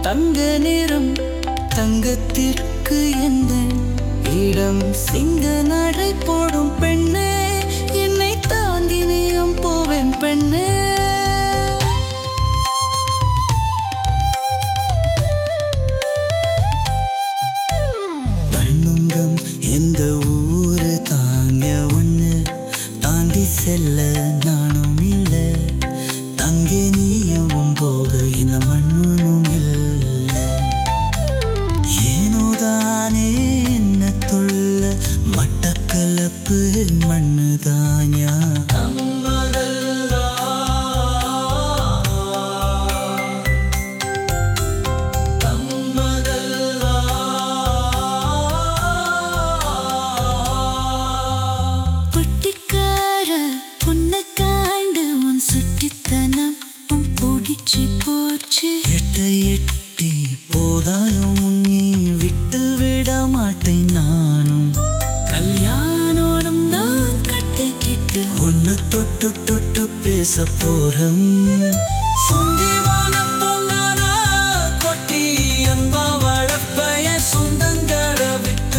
தங்க நிறம் தங்கத்திற்கு எந்த இடம் சிங்க நடை போடும் பெண்ணே என்னை தாண்டி நீயும் போவேன் பெண்ணே மண்ணுங்கம் எந்த ஊரு தாங்க ஒண்ணு தாண்டி செல்ல நானும் இல்ல தங்கே நீயும் போக இந்த மண்ணும் இல்ல ஏனோதானே என்ன தொல்ல மட்டக்களப்பு மண்ணுதாயா பொட்டிக்கார பொண்ணு காண்டு உன் சுட்டித்தனம் உன் பிடிச்சி போச்சு எட்ட எட்டி போதாலும் நீ விட்டு விட மாட்டேன் நானும் கல்யாணோடும் நான் கட்டிக்கிட்டு ஒன்னு தொட்டு தொட்டு பேச போறோம் கொட்டி அன்பா வளப்பைய சொந்தங்களை விட்டு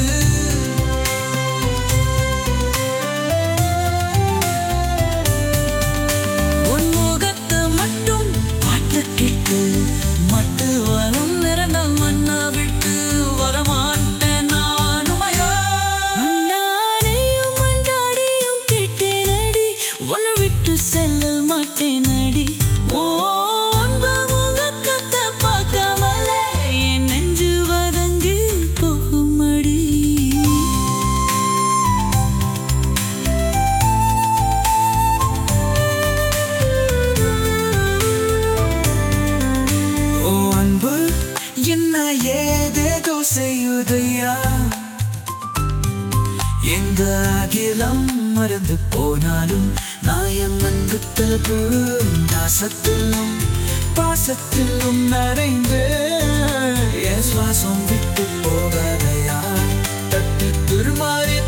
உன் முகத்தை மட்டும் பார்த்துக்கிட்டு மட்டு வரும் நிறங்கள் மண்ணா விட்டு வரமாட்டேன் நானுமையா மண்ணாரையும் மண்டாடியும் கேட்டேனடி உன்னை விட்டு செல்ல மாட்டேனடி ஓ அன்பு முகத்தை பார்க்காமலே என் நெஞ்சு வதங்கி போகுமடி ஓ அன்பு என்ன ஏதேதோ செய்யுதையா எந்த அகிலம் மறந்து போனாலும் நாயம் அன்பு தலப்பு தாசத்திலும் பாசத்திலும் நிறைந்து என் சுவாசம் விட்டு போகாதையா தட்டு துருமாறி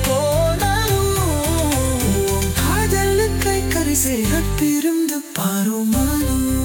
போனாலும் காதலுக்கை கரை சேர பிரிந்து பாருமானும்